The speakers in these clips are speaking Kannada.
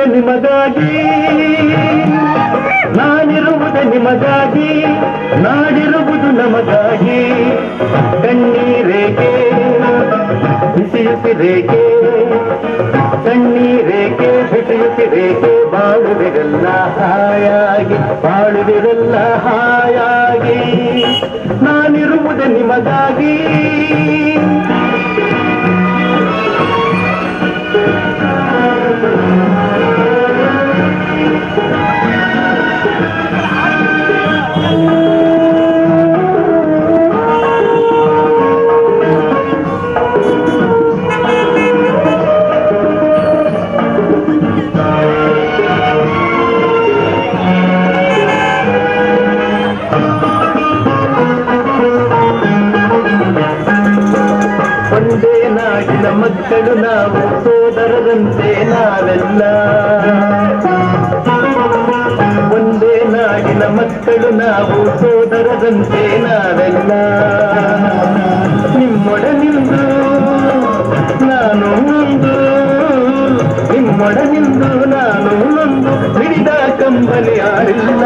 ನಿಮಗಾಗಿ ನಾನಿರುವುದೇ ನಿಮಗಾಗಿ ನಾಡಿರುವುದು ನಮಗಾಗಿ ಕಣ್ಣೀರೇಕೆ ಬಿಸಿಯುತ್ತಿರೇಕೆ ಕಣ್ಣೀರೇಕೆ ಬಿಸಿಯುತ್ತಿರೇಕೆ ಬಾಳುವಿರಲ್ಲ ಹಾಯಾಗಿ ಬಾಳುವಿರಲ್ಲ ಹಾಯಾಗಿ ನಾನಿರುವುದೇ ನಿಮಗಾಗಿ ಒಂದೇ ನಾಡಿನ ಮಕ್ಕಳು ನಾವು ಸೋದರರಂತೆ ನಾವೆಲ್ಲ ಒಂದೇ ನಾಡಿನ ಮಕ್ಕಳು ನಾವು ಸೋದರರಂತೆ ನಾವೆಲ್ಲ ನಿಮ್ಮೊಡನಿಂದು ನಾನು ಒಂದು ನಿಮ್ಮೊಡನಿಂದು ನಾನು ಒಂದು ಹಿಡಿದ ಕಂಬನಿ ಆಡಿಲ್ಲ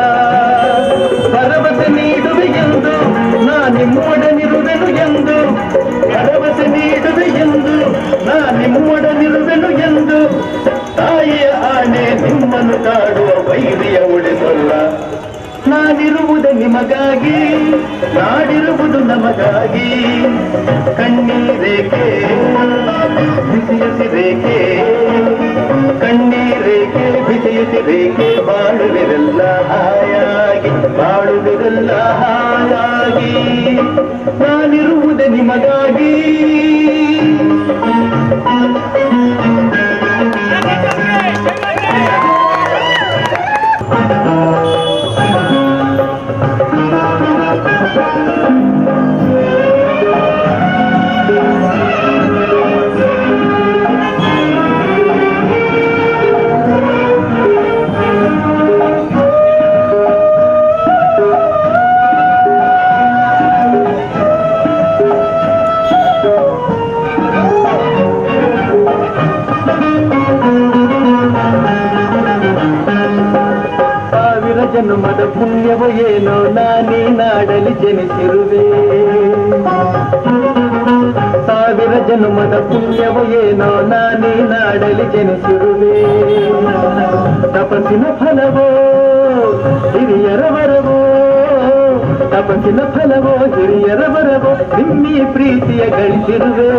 ಭರವಸೆ ನೀಡುವೆ ಎಂದು ನಾ ನಿಮ್ಮೊಡನಿರುವೆನು ಎಂದು ಭರವಸೆ ನೀಡುವೆ ಎಂದು ನಾ ನಿಮ್ಮೊಡನಿರುವೆನು ಎಂದು ತಾಯಿಯ ಆಣೆ ನಿಮ್ಮನ್ನು ಕಾಡುವ ವೈರಿಯ ಉಳಿಸಲ್ಲ ನಾನಿರುವುದೇ ನಿಮಗಾಗಿ ನಾಡಿರುವುದು ನಮಗಾಗಿ ಕಣ್ಣೀರೇಕೆ ಬಿಸಿಯುತ್ತಿರೇಕೆ ಕಣ್ಣೀರೇಕೆ ಬಿಸಿಯುತ್ತಿರೇಕೆ ಬಾಳುವಿರಲ್ಲ ಹಾಯಾಗಿ ಬಾಳುವಿರಲ್ಲ ಹಾಯಾಗಿ ನಾನಿರುವುದೇ ನಿಮಗಾಗಿ ಸಾವಿರ ಜನ್ಮದ ಪುಣ್ಯವ ಏನೋ ನಾನೇ ನಾಡಲಿ ಜನಿಸಿರುವೆ ಸಾವಿರ ಜನ್ಮದ ಪುಣ್ಯವ ಏನೋ ನಾನೇ ನಾಡಲಿ ಜನಿಸಿರುವೆ ತಪಸ್ಸಿನ ಫಲವೋ ಹಿರಿಯರ ವರವೋ ತಪಸ್ಸಿನ ಫಲವೋ ಹಿರಿಯರ ವರವೋ ನಿಮ್ಮಿ ಪ್ರೀತಿಯ ಗಳಿಸಿರುವೆ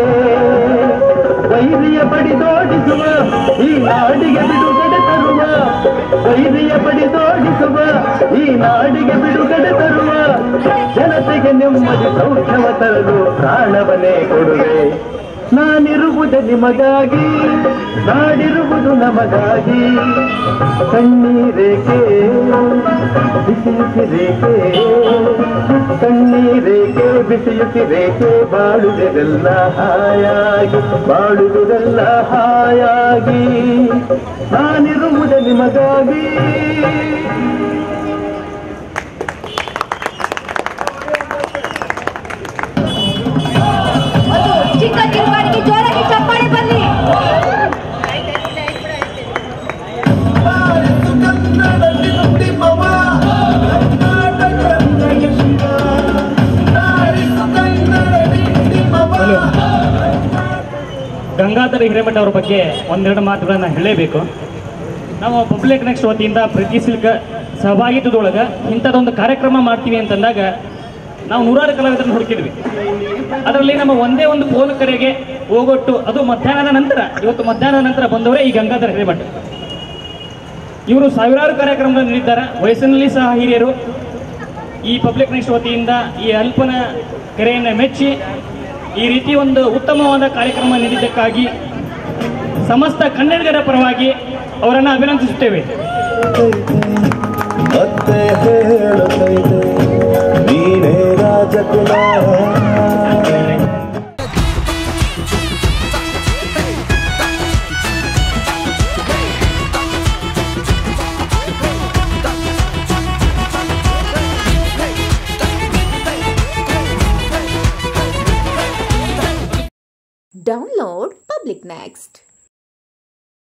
ವೈರಿಯ ಬಡಿದೋಡಿಸುವ ಈ ನಾಡಿಗೆ ಬಿಡುಗಡೆ ತರುವ ವೈರಿಯ ಬಡಿದೋಡಿಸುವ ಈ ನಾಡಿಗೆ ಬಿಡುಗಡೆ ತರುವ ಜನತೆಗೆ ನೆಮ್ಮದಿ ಸೌಖ್ಯವ ತರಲು ಪ್ರಾಣವನ್ನೇ ಕೊಡುವೆ ನಾನಿರುವುದೇ ನಿಮಗಾಗಿ ನಾಡಿರುವುದು ನಮಗಾಗಿ ಕಣ್ಣೀರೇಕೆ ಬಿಸಿಯುತ್ತಿರೇಕೆ ಕಣ್ಣೀರೇಕೆ ಬಿಸಿಯುತ್ತಿರೇಕೆ ಬಾಳುವುದೆಲ್ಲ ಹಾಯಾಗಿ ಬಾಳುವುದೆಲ್ಲ ಹಾಯಾಗಿ ನಾನಿರುವುದೇ ನಿಮಗಾಗಿ ಒಂದು ಚಿಕ್ಕ ಕಿರುಗಾಡಿಗೆ ಜೋರಾಗಿ ಚಪ್ಪಾಳೆ ಬರಲಿ ಗಂಗಾಧರ ಹಿರೇಮಠ ಅವರ ಬಗ್ಗೆ ಒಂದೆರಡು ಮಾತುಗಳನ್ನು ಹೇಳಲೇಬೇಕು ನಾವು ಪಬ್ಲಿಕ್ ನೆಕ್ಸ್ಟ್ ವತಿಯಿಂದ ಪ್ರತಿ ಸಿಲ್ಕ ಸಹಭಾಗಿತ್ವದೊಳಗೆ ಇಂಥದ್ದೊಂದು ಕಾರ್ಯಕ್ರಮ ಮಾಡ್ತೀವಿ ಅಂತಂದಾಗ ನಾವು ನೂರಾರು ಕಲಾವಿದರನ್ನು ಹುಡುಕಿದ್ವಿ ಅದರಲ್ಲಿ ನಮ್ಮ ಒಂದೇ ಒಂದು ಪೋಲ್ ಕರೆಗೆ ಹೋಗೊಟ್ಟು ಅದು ಮಧ್ಯಾಹ್ನದ ನಂತರ ಇವತ್ತು ಮಧ್ಯಾಹ್ನದ ನಂತರ ಬಂದವರೇ ಈ ಗಂಗಾಧರ ಹಿರೇಮಠ ಇವರು ಸಾವಿರಾರು ಕಾರ್ಯಕ್ರಮಗಳನ್ನು ನೀಡಿದ್ದಾರೆ ವಯಸ್ಸಿನಲ್ಲಿ ಸಹ ಹಿರಿಯರು ಈ ಪಬ್ಲಿಕ್ ನೆಕ್ಸ್ಟ್ ವತಿಯಿಂದ ಈ ಅಲ್ಪನ ಕರೆಯನ್ನು ಮೆಚ್ಚಿ ಈ ರೀತಿ ಒಂದು ಉತ್ತಮವಾದ ಕಾರ್ಯಕ್ರಮ ನೀಡಿದ್ದಕ್ಕಾಗಿ ಸಮಸ್ತ ಕನ್ನಡಿಗರ ಪರವಾಗಿ ಅವರನ್ನು ಅಭಿನಂದಿಸುತ್ತೇವೆ ಮತ್ತೆ ಹೇಳುತ್ತೈತೆ ನೀನೇ ರಾಜಕುಮಾರ Download Public Next.